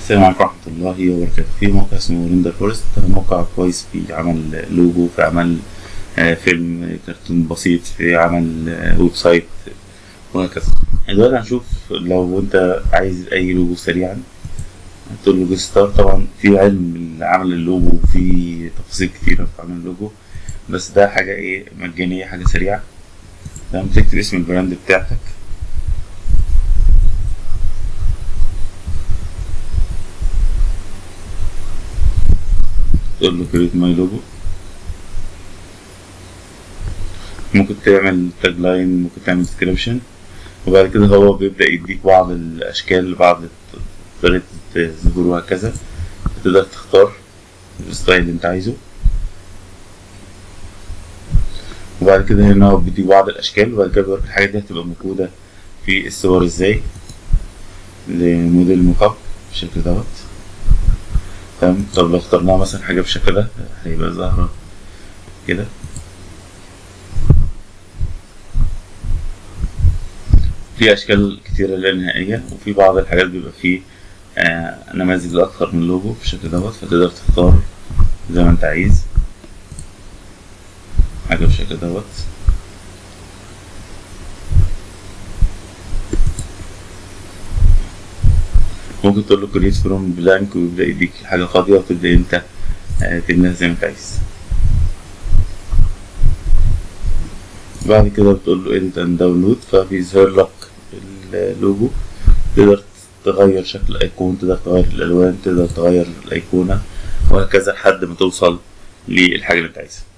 السلام عليكم ورحمة الله وبركاته في موقع اسمه ريندر فورست موقع كويس في عمل لوجو في عمل آه، فيلم كرتون بسيط في عمل آه، ويب سايت وهكذا دلوقتي هنشوف لو انت عايز اي لوجو سريعا تقول له جيت ستار طبعا في علم عمل اللوجو وفي تفاصيل كتيرة في عمل اللوجو بس ده حاجة ايه مجانية حاجة سريعة تمام تكتب اسم البراند بتاعتك تقول له كريت ماي لوجو ممكن تعمل تاج لاين ممكن تعمل ديسكريبشن وبعد كده هو بيبدأ يديك بعض الأشكال بعض طريقة الظهور وهكذا تقدر تختار الستايل اللي انت عايزه وبعد كده هنا هو بيديك بعض الأشكال وبعد كده بيوريك الحاجات دي هتبقى موجودة في الصور ازاي لموديل موك اب بالشكل دوت تمام طب لو اخترناها مثلا حاجة بالشكل ده هيبقى ظاهرة كده في أشكال كتيرة لا نهائية وفي بعض الحاجات بيبقى فيه آه نماذج لأكثر من لوجو بالشكل دوت فتقدر تختار زي ما أنت عايز حاجة بالشكل دوت ممكن تقول له كريت فروم بلانك ويبدأ يديك حاجة فاضية وتبدأ أنت آه، تبنيها زي ما أنت عايز بعد كده بتقول له edit and download فبيظهر لك اللوجو تقدر تغير شكل الأيقون تقدر تغير الألوان تقدر تغير الأيقونة وهكذا لحد ما توصل للحاجة اللي أنت عايزها